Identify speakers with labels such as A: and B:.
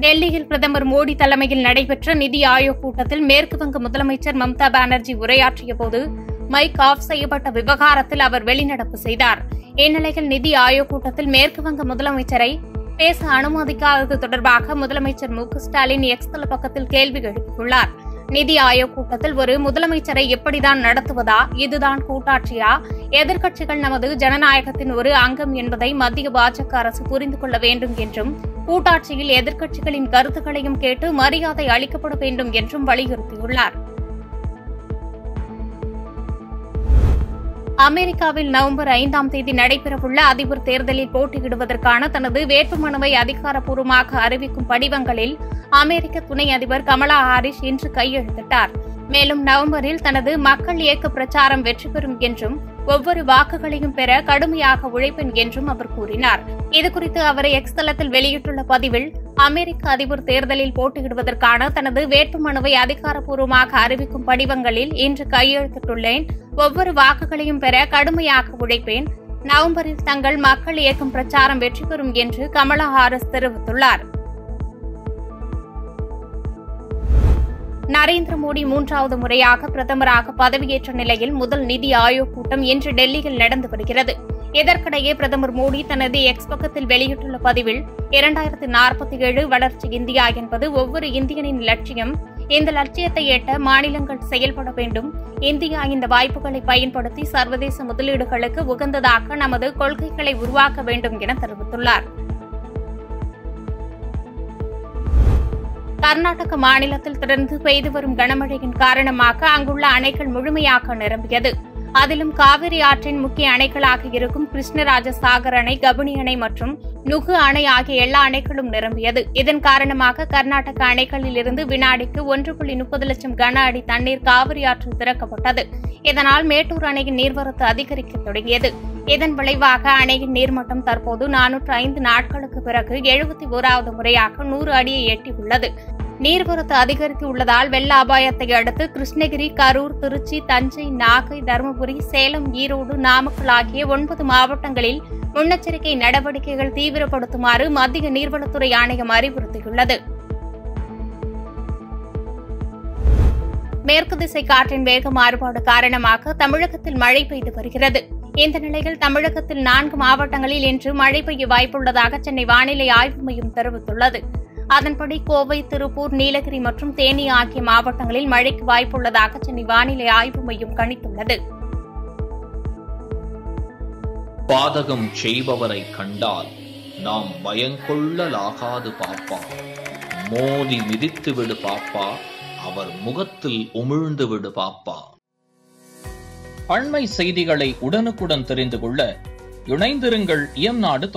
A: டெல்லியில் பிரதமர் மோடி தலைமையில் நடைபெற்ற நிதி ஆயோக் கூட்டத்தில் மேற்குவங்க முதலமைச்சர் மம்தா பானர்ஜி உரையாற்றிய போது மைக் ஆஃப் செய்யப்பட்ட விவகாரத்தில் அவர் வெளிநடப்பு செய்தார் இந்நிலையில் நிதி ஆயோக் கூட்டத்தில் மேற்குவங்க முதலமைச்சரை பேச அனுமதிக்காதது தொடர்பாக முதலமைச்சர் மு க ஸ்டாலின் எக்ஸ் தள பக்கத்தில் கேள்வி எழுப்பியுள்ளார் நிதி ஆயோக் கூட்டத்தில் ஒரு முதலமைச்சரை எப்படிதான் நடத்துவதா இதுதான் கூட்டாட்சியா எதிர்க்கட்சிகள் நமது ஜனநாயகத்தின் ஒரு அங்கம் என்பதை மத்திய பாஜக அரசு புரிந்து கொள்ள வேண்டும் என்றும் கூட்டாட்சியில் எதிர்க்கட்சிகளின் கருத்துக்களையும் கேட்டு மரியாதை அளிக்கப்பட வேண்டும் என்றும் வலியுறுத்தியுள்ளார் அமெரிக்காவில் நவம்பர் ஐந்தாம் தேதி நடைபெறவுள்ள அதிபர் தேர்தலில் போட்டியிடுவதற்கான தனது வேட்புமனுவை அதிகாரப்பூர்வமாக அறிவிக்கும் படிவங்களில் அமெரிக்க துணை அதிபர் கமலா ஹாரிஸ் இன்று கையெழுத்திட்டார் மேலும் நவம்பரில் தனது மக்கள் இயக்க பிரச்சாரம் வெற்றி பெறும் என்றும் ஒவ்வொரு வாக்குகளையும் பெற கடுமையாக உழைப்பேன் என்றும் அவர் கூறினார் இதுகுறித்து அவர் எக்ஸ் தளத்தில் வெளியிட்டுள்ள பதிவில் அமெரிக்க அதிபர் தேர்தலில் போட்டியிடுவதற்கான தனது வேட்புமனுவை அதிகாரப்பூர்வமாக அறிவிக்கும் படிவங்களில் இன்று கையெழுத்திட்டுள்ளேன் ஒவ்வொரு வாக்குகளையும் பெற கடுமையாக உழைப்பேன் நவம்பரில் தங்கள் மக்கள் இயக்கம் பிரச்சாரம் வெற்றி பெறும் என்று கமலா ஹாரிஸ் தெரிவித்துள்ளார் நரேந்திர மோடி மூன்றாவது முறையாக பிரதமராக பதவியேற்ற நிலையில் முதல் நிதி ஆயோக் கூட்டம் இன்று டெல்லியில் நடந்து வருகிறது இதற்கிடையே பிரதமர் மோடி தனது எக்ஸ் பக்கத்தில் வெளியிட்டுள்ள பதிவில் இரண்டாயிரத்து நாற்பத்தி ஏழு வளர்ச்சி இந்தியா என்பது ஒவ்வொரு இந்தியனின் லட்சியம் இந்த லட்சியத்தை எட்ட மாநிலங்கள் செயல்பட வேண்டும் இந்தியா இந்த வாய்ப்புகளை பயன்படுத்தி சர்வதேச முதலீடுகளுக்கு உகந்ததாக நமது கொள்கைகளை உருவாக்க வேண்டும் என தெரிவித்துள்ளார் கர்நாடக மாநிலத்தில் தொடர்ந்து பெய்து வரும் கனமழையின் காரணமாக அங்குள்ள அணைகள் முழுமையாக நிரம்பியது அதிலும் காவிரி ஆற்றின் முக்கிய அணைகளாக இருக்கும் கிருஷ்ணராஜ சாகர் அணை கபினி அணை மற்றும் நுகு அணை ஆகிய எல்லா அணைகளும் நிரம்பியது இதன் காரணமாக கர்நாடக அணைகளில் இருந்து வினாடிக்கு ஒன்று புள்ளி முப்பது லட்சம் கன அடி தண்ணீர் காவிரி ஆற்றில் திறக்கப்பட்டது இதனால் மேட்டூர் அணையின் நீர்வரத்து அதிகரிக்க தொடங்கியது இதன் விளைவாக அணையின் நீர்மட்டம் தற்போது நானூற்று ஐந்து நாட்களுக்கு பிறகு எழுபத்தி ஓராவது முறையாக நூறு அடியை எட்டியுள்ளது நீர்வரத்து அதிகரித்து உள்ளதால் வெள்ள அபாயத்தை அடுத்து கிருஷ்ணகிரி கரூர் திருச்சி தஞ்சை நாகை தருமபுரி சேலம் ஈரோடு நாமக்கல் ஆகிய ஒன்பது மாவட்டங்களில் முன்னெச்சரிக்கை நடவடிக்கைகள் தீவிரப்படுத்துமாறு மத்திய நீர்வளத்துறை ஆணையம் அறிவுறுத்தியுள்ளது மேற்கு திசை காற்றின் வேக மாறுபாடு காரணமாக தமிழகத்தில் மழை பெய்து வருகிறது இந்த நிலையில் தமிழகத்தில் நான்கு மாவட்டங்களில் இன்று மழை பெய்ய வாய்ப்புள்ளதாக சென்னை வானிலை ஆய்வு மையம் தெரிவித்துள்ளது அதன்படி கோவை திருப்பூர் நீலகிரி மற்றும் தேனி ஆகிய மாவட்டங்களில் மழைக்கு வாய்ப்புள்ளதாக சென்னை வானிலை ஆய்வு மையம் கணித்துள்ளது
B: பாதகம் செய்பவரை கண்டால் நாம் பயங்கொள்ளலாகாது பாப்பா மோதி மிதித்து விடு பாப்பா அவர் முகத்தில் உமிழ்ந்து விடு பாப்பா அண்மை செய்திகளை உடனுக்குடன் தெரிந்து கொள்ள இணைந்திருங்கள் இயம்நாடு